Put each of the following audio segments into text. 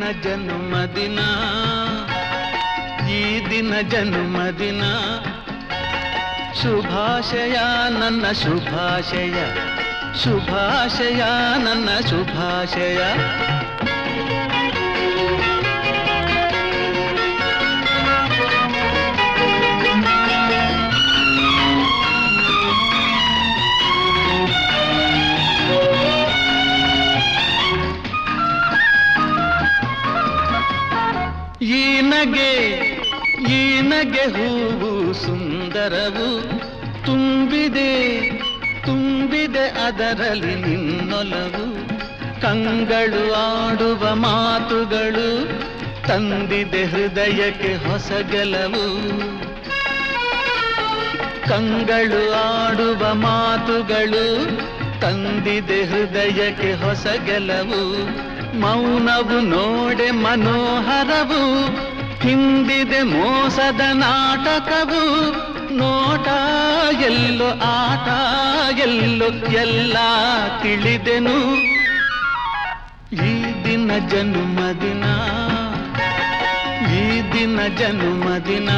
ಜನ್ಮದಿನ ಈ ದಿನ ಜನ್ಮದಿನ ಶುಭಾಶಯ ನನ್ನ ಶುಭಾಶಯ ಶುಭಾಶಯ ನನ್ನ ಶುಭಾಶಯ ಈ ನಗೆ ಈ ನಗೆ ಹೂವು ಸುಂದರವು ತುಂಬಿದೆ ತುಂಬಿದೆ ಅದರಲ್ಲಿ ನಿನ್ನೊಲವು ಕಂಗಳು ಆಡುವ ಮಾತುಗಳು ತಂದಿದೆ ಹೃದಯಕ್ಕೆ ಹೊಸ ಗೆಲವು ಕಂಗಳು ಆಡುವ ಮಾತುಗಳು ತಂದಿದೆ ಹೃದಯಕ್ಕೆ ಹೊಸ ಗೆಲವು ಮೌನವು ನೋಡೆ ಮನೋಹರವು ಹಿಂದಿದೆ ಮೋಸದ ನಾಟಕವು ನೋಟ ಎಲ್ಲೋ ಆಟ ಎಲ್ಲೋ ಎಲ್ಲ ತಿಳಿದೆನು ಈ ದಿನ ಜನ್ಮದಿನ ಈ ದಿನ ಜನ್ಮದಿನ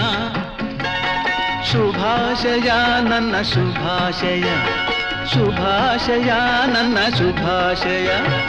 ಶುಭಾಶಯ ನನ್ನ ಶುಭಾಶಯ ಶುಭಾಶಯ ನನ್ನ ಶುಭಾಶಯ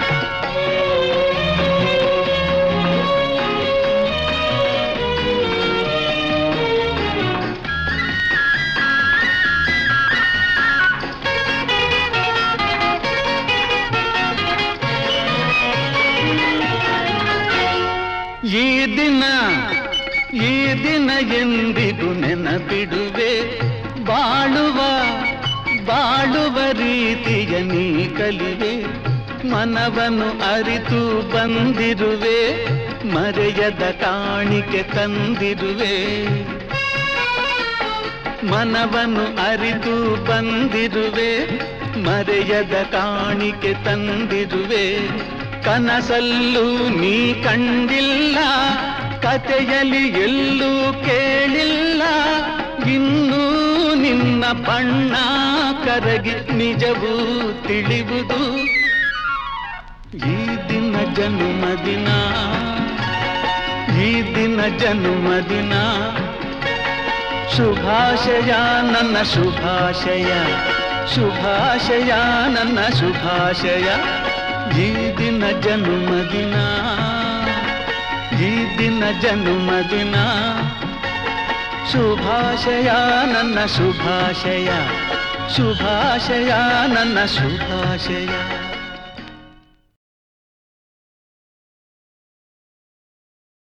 ಈ ದಿನ ಈ ದಿನ ಎಂದಿಗೂ ನೆನಪಿಡುವೆ ಬಾಳುವ ಬಾಳುವ ರೀತಿಯ ನೀ ಕಲಿವೆ ಮನವನ್ನು ಅರಿತು ಬಂದಿರುವೆ ಮರೆಯದ ಕಾಣಿಕೆ ತಂದಿರುವೆ ಮನವನ್ನು ಅರಿತು ಬಂದಿರುವೆ ಮರೆಯದ ಕಾಣಿಕೆ ತಂದಿರುವೆ ಕನಸಲ್ಲೂ ನೀ ಕಂಡಿಲ್ಲ ಕತೆಯಲ್ಲಿ ಎಲ್ಲೂ ಕೇಳಿಲ್ಲ ಇನ್ನೂ ನಿನ್ನ ಬಣ್ಣ ಕರಗಿ ನಿಜವೂ ತಿಳಿಯುವುದು ಈ ದಿನ ಜನ್ಮದಿನ ಈ ದಿನ ಜನ್ಮದಿನ ಶುಭಾಶಯ ನನ್ನ ಶುಭಾಶಯ ಶುಭಾಶಯ ನನ್ನ ಶುಭಾಶಯ ಈ ದಿನ ಜನ್ಮದಿನ ಈ ದಿನ ಜನ್ಮದಿನ ಶುಭಾಶಯ ನನ್ನ ಶುಭಾಶಯ ಶುಭಾಶಯ ನನ್ನ ಶುಭಾಶಯ